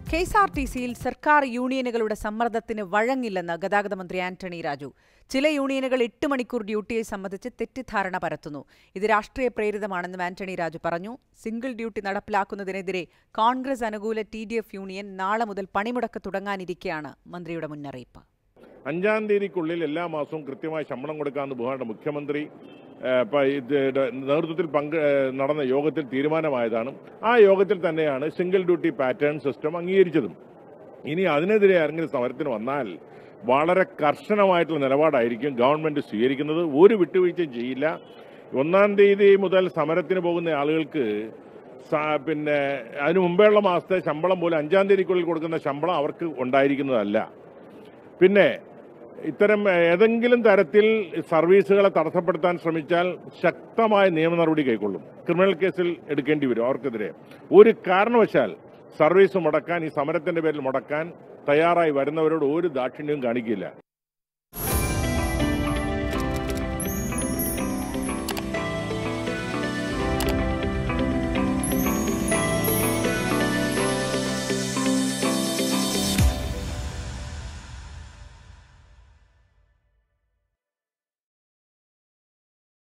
K S R T സിയിൽ സർക്കാർ യൂണിയനുകളുടെ സമ്മർദ്ദത്തിന് വഴങ്ങില്ലെന്ന് ഗതാഗത മന്ത്രി ആന്റണി രാജു ചില യൂണിയനുകൾ എട്ട് മണിക്കൂർ ഡ്യൂട്ടിയെ സംബന്ധിച്ച് തെറ്റിദ്ധാരണ പരത്തുന്നു ഇത് രാഷ്ട്രീയ പ്രേരിതമാണെന്നും ആന്റണി രാജു പറഞ്ഞു സിംഗിൾ ഡ്യൂട്ടി നടപ്പിലാക്കുന്നതിനെതിരെ കോൺഗ്രസ് അനുകൂല ടി ഡി എഫ് യൂണിയൻ നാളെ മുതൽ പണിമുടക്ക് തുടങ്ങാനിരിക്കെയാണ് മന്ത്രിയുടെ മുന്നറിയിപ്പ് അഞ്ചാം തീയതിക്കുള്ളിൽ എല്ലാ മാസവും കൃത്യമായി ശമ്പളം കൊടുക്കാമെന്ന് ബഹുമാനപ്പെട്ട മുഖ്യമന്ത്രി ഏഹ്, പ- ഇത് ടെ- നേതൃത്വത്തിൽ പങ്ക് ഏഹ്, നടന്ന യോഗത്തിൽ തീരുമാനമായതാണ് ആ യോഗത്തിൽ തന്നെയാണ് സിംഗിൾ ഡ്യൂട്ടി പാറ്റേൺ സിസ്റ്റം അംഗീകരിച്ചതും ഇനി അതിനെതിരെ ആരെങ്കിലും സമരത്തിന് വന്നാൽ വളരെ കർശനമായിട്ടുള്ള നിലപാടായിരിക്കും ഗവൺമെന്റ് സ്വീകരിക്കുന്നത് ഒരു വിട്ടുവീഴ്ചയും ചെയ്യില്ല ഒന്നാം തീയതി മുതൽ സമരത്തിന് പോകുന്ന ആളുകൾക്ക് സ- പിന്നെ അതിനു മുമ്പേയുള്ള മാസത്തെ ശമ്പളം പോലും അഞ്ചാം തീയതിക്കുള്ളിൽ കൊടുക്കുന്ന ശമ്പളം അവർക്ക് ഉണ്ടായിരിക്കുന്നതല്ല പിന്നെ ഇത്തരം ഏതെങ്കിലും തരത്തിൽ സർവീസുകളെ തടസ്സപ്പെടുത്താൻ ശ്രമിച്ചാൽ ശക്തമായ നിയമ നടപടി കൈക്കൊള്ളും ക്രിമിനൽ കേസിൽ എടുക്കേണ്ടി വരും അവർക്കെതിരെ ഒരു കാരണവശാൽ സർവീസ് മുടക്കാൻ ഈ സമരത്തിന്റെ പേരിൽ മുടക്കാൻ തയ്യാറായി വരുന്നവരോട് ഒരു ദാക്ഷിണ്യവും കാണിക്കില്ല